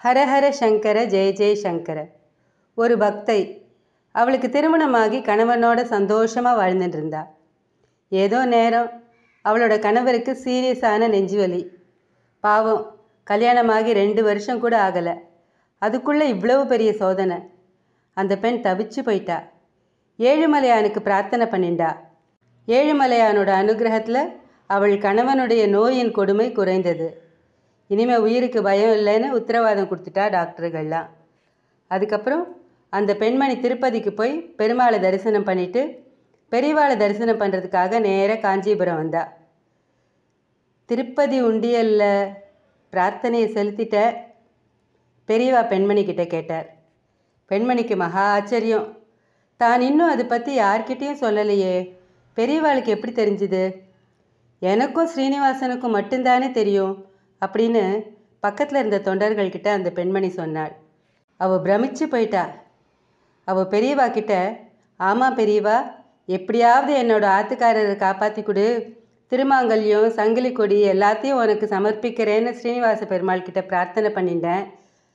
ஹரஹர சங்கர ஜெய ஜெய சங்கர ஒரு பக்தை அவளுக்கு திருமணமாகி கணவனோட சந்தோஷமாக வாழ்ந்துட்டு இருந்தா ஏதோ நேரம் அவளோட கணவருக்கு சீரியஸான நெஞ்சுவலி பாவம் கல்யாணமாகி ரெண்டு வருஷம் கூட ஆகலை அதுக்குள்ளே இவ்வளவு பெரிய சோதனை அந்த பெண் தவிச்சு போயிட்டா ஏழுமலையானுக்கு பிரார்த்தனை பண்ணிண்டா ஏழுமலையானோட அனுகிரகத்தில் அவள் கணவனுடைய நோயின் கொடுமை குறைந்தது இனிமே உயிருக்கு பயம் இல்லைன்னு உத்தரவாதம் கொடுத்துட்டா டாக்டர்கள்லாம் அதுக்கப்புறம் அந்த பெண்மணி திருப்பதிக்கு போய் பெருமாளை தரிசனம் பண்ணிட்டு பெரியவாளை தரிசனம் பண்ணுறதுக்காக நேராக காஞ்சிபுரம் வந்தா திருப்பதி உண்டியல்ல பிரார்த்தனையை செலுத்திட்ட பெரியவா பெண்மணி கிட்ட கேட்டார் பெண்மணிக்கு மகா ஆச்சரியம் தான் இன்னும் அதை பற்றி யார்கிட்டேயும் சொல்லலையே பெரியவாளுக்கு எப்படி தெரிஞ்சுது எனக்கும் ஸ்ரீனிவாசனுக்கும் மட்டும்தானே தெரியும் அப்படின்னு பக்கத்தில் இருந்த தொண்டர்கள்கிட்ட அந்த பெண்மணி சொன்னாள் அவள் பிரமிச்சு போயிட்டா அவள் பெரியவா கிட்ட ஆமாம் பெரியவா எப்படியாவது என்னோட ஆத்துக்காரரை காப்பாற்றி கொடு திருமாங்கல்யம் சங்கிலி கொடி எல்லாத்தையும் உனக்கு சமர்ப்பிக்கிறேன்னு ஸ்ரீனிவாச பெருமாள் கிட்ட பிரார்த்தனை பண்ணிட்டேன்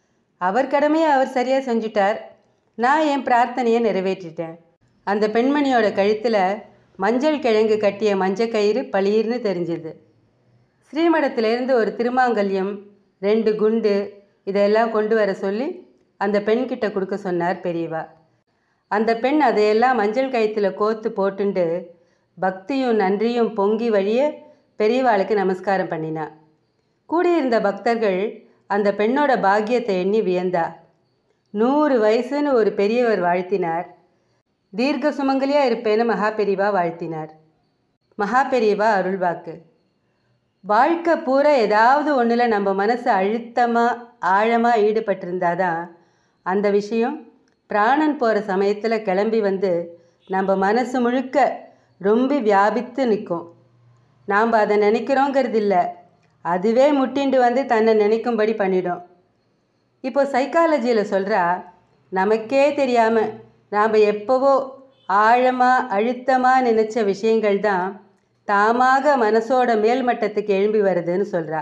அவர் கடமையை அவர் சரியாக செஞ்சுட்டார் நான் என் பிரார்த்தனையை நிறைவேற்றிட்டேன் அந்த பெண்மணியோட கழுத்தில் மஞ்சள் கிழங்கு கட்டிய மஞ்சள் கயிறு பளீர்னு தெரிஞ்சுது ஸ்ரீமடத்திலேருந்து ஒரு திருமாங்கல்யம் ரெண்டு குண்டு இதெல்லாம் கொண்டு வர சொல்லி அந்த பெண்கிட்ட கொடுக்க சொன்னார் பெரியவா அந்த பெண் அதையெல்லாம் மஞ்சள் கயிற்றுல கோத்து போட்டுண்டு பக்தியும் நன்றியும் பொங்கி வழிய பெரியவாளுக்கு நமஸ்காரம் பண்ணினா கூடியிருந்த பக்தர்கள் அந்த பெண்ணோட பாக்கியத்தை எண்ணி வியந்தா நூறு வயசுன்னு ஒரு பெரியவர் வாழ்த்தினார் தீர்க்க சுமங்கலியா இருப்பேன்னு மகா பெரியவா வாழ்த்தினார் மகா பெரியவா அருள்வாக்கு வாழ்க்கை பூரா ஏதாவது ஒன்றில் நம்ம மனசு அழுத்தமாக ஆழமாக ஈடுபட்டிருந்தாதான் அந்த விஷயம் பிராணன் போகிற சமயத்தில் கிளம்பி வந்து நம்ம மனசு முழுக்க ரொம்ப வியாபித்து நிற்கும் நாம் அதை நினைக்கிறோங்கிறது இல்லை அதுவே முட்டிண்டு வந்து தன்னை நினைக்கும்படி பண்ணிடும் இப்போ சைக்காலஜியில் சொல்கிறா நமக்கே தெரியாமல் நாம் எப்போவோ ஆழமாக அழுத்தமாக நினச்ச விஷயங்கள் தான் தாமாக மனசோட மேல்மட்டத்துக்கு எழும்பி வருதுன்னு சொல்கிறா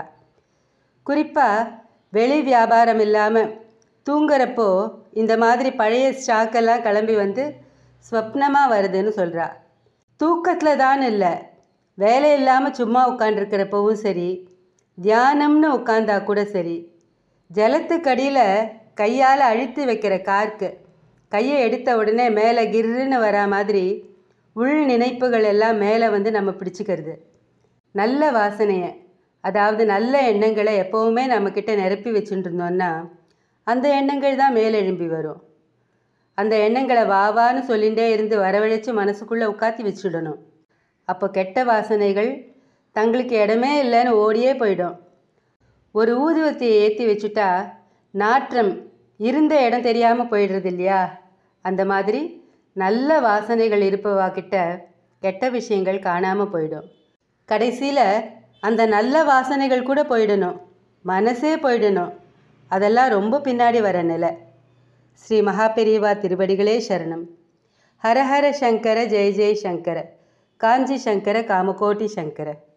குறிப்பாக வெளி வியாபாரம் இல்லாமல் தூங்குறப்போ இந்த மாதிரி பழைய ஸ்டாக்கெல்லாம் கிளம்பி வந்து ஸ்வப்னமாக வருதுன்னு சொல்கிறா தூக்கத்தில் தான் இல்லை வேலை இல்லாமல் சும்மா உட்காண்டிருக்கிறப்பவும் சரி தியானம்னு உட்காந்தா கூட சரி ஜலத்துக்கடியில் கையால் அழுத்தி வைக்கிற கார்க்கு கையை எடுத்த உடனே மேலே கிர்ன்னு வரா மாதிரி உள் நினைப்புகள் எல்லாம் மேலே வந்து நம்ம பிடிச்சிக்கிறது நல்ல வாசனையை அதாவது நல்ல எண்ணங்களை எப்போவுமே நம்மக்கிட்ட நிரப்பி வச்சுட்டு இருந்தோம்னா அந்த எண்ணங்கள் தான் மேலெழும்பி வரும் அந்த எண்ணங்களை வாவான்னு சொல்லிகிட்டே இருந்து வரவழைச்சு மனசுக்குள்ளே உட்காத்தி வச்சுடணும் அப்போ கெட்ட வாசனைகள் தங்களுக்கு இடமே இல்லைன்னு ஓடியே போயிடும் ஒரு ஊதுவத்தியை ஏற்றி வச்சுட்டா நாற்றம் இருந்த இடம் தெரியாமல் போயிடுறது இல்லையா அந்த மாதிரி நல்ல வாசனைகள் இருப்பவா கிட்ட கெட்ட விஷயங்கள் காணாமல் போயிடும் கடைசியில் அந்த நல்ல வாசனைகள் கூட போயிடணும் மனசே போயிடணும் அதெல்லாம் ரொம்ப பின்னாடி வர நிலை ஸ்ரீ மகாபெரிவா திருவடிகளே சரணம் ஹரஹர சங்கர ஜெய ஜெய சங்கர காஞ்சி சங்கர காமகோட்டி சங்கர